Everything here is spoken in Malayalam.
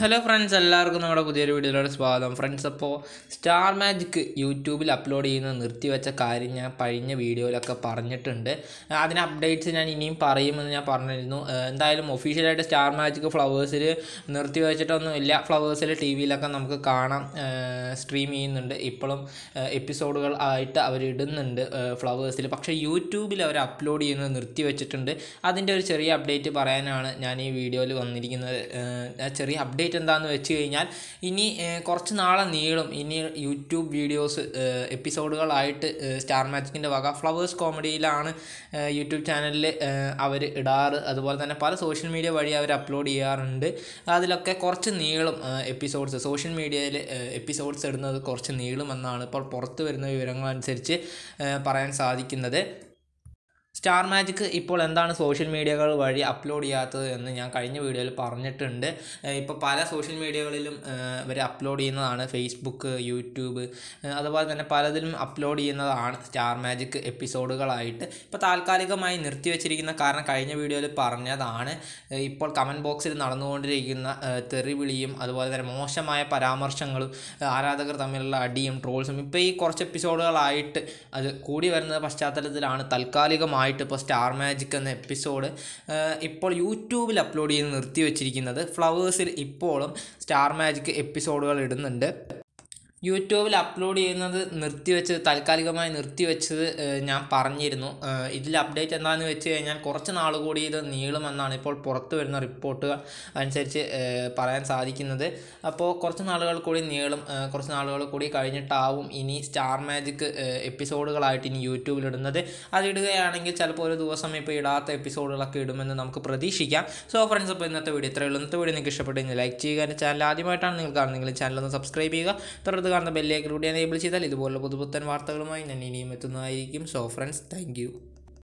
ഹലോ ഫ്രണ്ട്സ് എല്ലാവർക്കും നമ്മുടെ പുതിയൊരു വീഡിയോയിലോട് സ്വാഗതം ഫ്രണ്ട്സ് അപ്പോൾ സ്റ്റാർ മാജിക് യൂട്യൂബിൽ അപ്ലോഡ് ചെയ്യുന്നത് നിർത്തിവെച്ച കാര്യം ഞാൻ കഴിഞ്ഞ വീഡിയോയിലൊക്കെ പറഞ്ഞിട്ടുണ്ട് അതിന് അപ്ഡേറ്റ്സ് ഞാൻ ഇനിയും പറയുമെന്ന് ഞാൻ പറഞ്ഞിരുന്നു ഏഹ് എന്തായാലും ഒഫീഷ്യലായിട്ട് സ്റ്റാർ മാജിക് ഫ്ലവേഴ്സിൽ നിർത്തിവെച്ചിട്ടൊന്നുമില്ല ഫ്ലവേഴ്സിൽ ടി വിയിലൊക്കെ നമുക്ക് കാണാം സ്ട്രീം ചെയ്യുന്നുണ്ട് ഇപ്പോഴും എപ്പിസോഡുകൾ ആയിട്ട് അവർ ഇടുന്നുണ്ട് ഫ്ലവേഴ്സിൽ പക്ഷേ യൂട്യൂബിൽ അവർ അപ്ലോഡ് ചെയ്യുന്നത് നിർത്തിവെച്ചിട്ടുണ്ട് അതിൻ്റെ ഒരു ചെറിയ അപ്ഡേറ്റ് പറയാനാണ് ഞാൻ ഈ വീഡിയോയിൽ വന്നിരിക്കുന്നത് ഏഹ് ആ ചെറിയ അപ്ഡേറ്റ് എന്താണെന്ന് വെച്ച് കഴിഞ്ഞാൽ ഇനി ഏഹ് കുറച്ച് നാളെ നീളും ഇനി യൂട്യൂബ് വീഡിയോസ് എപ്പിസോഡുകളായിട്ട് സ്റ്റാർ മാജിക്കിൻ്റെ വക ഫ്ലവേഴ്സ് കോമഡിയിലാണ് ഏഹ് യൂട്യൂബ് ചാനലിൽ അവർ ഇടാറ് അതുപോലെ തന്നെ പല സോഷ്യൽ മീഡിയ വഴി അവർ അപ്ലോഡ് ചെയ്യാറുണ്ട് അതിലൊക്കെ കുറച്ച് നീളും എപ്പിസോഡ്സ് സോഷ്യൽ മീഡിയയിൽ എപ്പിസോഡ്സ് ഇടുന്നത് കുറച്ച് നീളുമെന്നാണ് ഇപ്പോൾ പുറത്ത് വരുന്ന വിവരങ്ങൾ അനുസരിച്ച് ഏഹ് പറയാൻ സാധിക്കുന്നത് സ്റ്റാർ മാജിക് ഇപ്പോൾ എന്താണ് സോഷ്യൽ മീഡിയകൾ വഴി അപ്ലോഡ് ചെയ്യാത്തത് എന്ന് ഞാൻ കഴിഞ്ഞ വീഡിയോയിൽ പറഞ്ഞിട്ടുണ്ട് ഏഹ് ഇപ്പോൾ പല സോഷ്യൽ മീഡിയകളിലും ഇവർ അപ്ലോഡ് ചെയ്യുന്നതാണ് ഫേസ്ബുക്ക് യൂട്യൂബ് ഏഹ് അതുപോലെ തന്നെ പലതിലും അപ്ലോഡ് ചെയ്യുന്നതാണ് സ്റ്റാർ മാജിക് എപ്പിസോഡുകളായിട്ട് ഇപ്പോൾ താൽക്കാലികമായി നിർത്തിവെച്ചിരിക്കുന്ന കാരണം കഴിഞ്ഞ വീഡിയോയിൽ പറഞ്ഞതാണ് ഏഹ് ഇപ്പോൾ കമൻറ്റ് ബോക്സിൽ നടന്നുകൊണ്ടിരിക്കുന്ന ഏഹ് തെറിവിളിയും അതുപോലെ തന്നെ മോശമായ പരാമർശങ്ങളും ഏഹ് ആരാധകർ തമ്മിലുള്ള അടിയും ട്രോൾസും ഇപ്പോൾ ഈ കുറച്ച് എപ്പിസോഡുകളായിട്ട് അത് കൂടി വരുന്ന പശ്ചാത്തലത്തിലാണ് താൽക്കാലികമായിട്ട് ഇപ്പോൾ സ്റ്റാർ മാജിക് എന്ന എപ്പിസോഡ് ഇപ്പോൾ യൂട്യൂബിൽ അപ്ലോഡ് ചെയ്ത് നിർത്തി വെച്ചിരിക്കുന്നത് ഫ്ലവേഴ്സിൽ ഇപ്പോഴും സ്റ്റാർ മാജിക് എപ്പിസോഡുകൾ ഇടുന്നുണ്ട് യൂട്യൂബിൽ അപ്ലോഡ് ചെയ്യുന്നത് നിർത്തിവെച്ചത് താൽക്കാലികമായി നിർത്തിവെച്ചത് ഏഹ് ഞാൻ പറഞ്ഞിരുന്നു ഏഹ് ഇതിൽ അപ്ഡേറ്റ് എന്താണെന്ന് വെച്ച് കഴിഞ്ഞാൽ കുറച്ച് നാൾ കൂടി ഇത് നീളുമെന്നാണ് ഇപ്പോൾ പുറത്തു വരുന്ന റിപ്പോർട്ടുകൾ അനുസരിച്ച് ഏഹ് പറയാൻ സാധിക്കുന്നത് അപ്പോൾ കുറച്ച് നാളുകൾ കൂടി നീളും ഏഹ് കുറച്ച് നാളുകൾ കൂടി കഴിഞ്ഞിട്ടാവും ഇനി സ്റ്റാർ മാജിക് എപ്പിസോഡുകളായിട്ട് ഇനി യൂട്യൂബിൽ ഇടുന്നത് അതിടുകയാണെങ്കിൽ ചിലപ്പോൾ ഒരു ദിവസം ഇപ്പോൾ ഇടാത്ത എപ്പിസോഡുകളൊക്കെ ഇടുമെന്ന് നമുക്ക് പ്രതീക്ഷിക്കാം സോ ഫ്രണ്ട്സ് അപ്പോൾ ഇന്നത്തെ വീഡിയോ ഇത്രയേ ഉള്ളൂ ഇന്നത്തെ വീഡിയോ നിങ്ങൾക്ക് ഇഷ്ടപ്പെട്ടു കഴിഞ്ഞാൽ ലൈക്ക് ചെയ്യുക എൻ്റെ ചാനൽ ആദ്യമായിട്ടാണ് നിങ്ങൾ കാണുന്നതെങ്കിൽ ചാനൽ ഒന്ന് സബ്സ്ക്രൈബ് ചെയ്യുക തുടർന്ന് കാണുന്ന ബെല്ലേക്ക് കൂടി എനേബിൾ ചെയ്താൽ ഇതുപോലുള്ള പുതുപുത്തൻ വാർത്തകളുമായി ഞാൻ ഇനിയും എത്തുന്നതായിരിക്കും സോ ഫ്രണ്ട്സ് താങ്ക്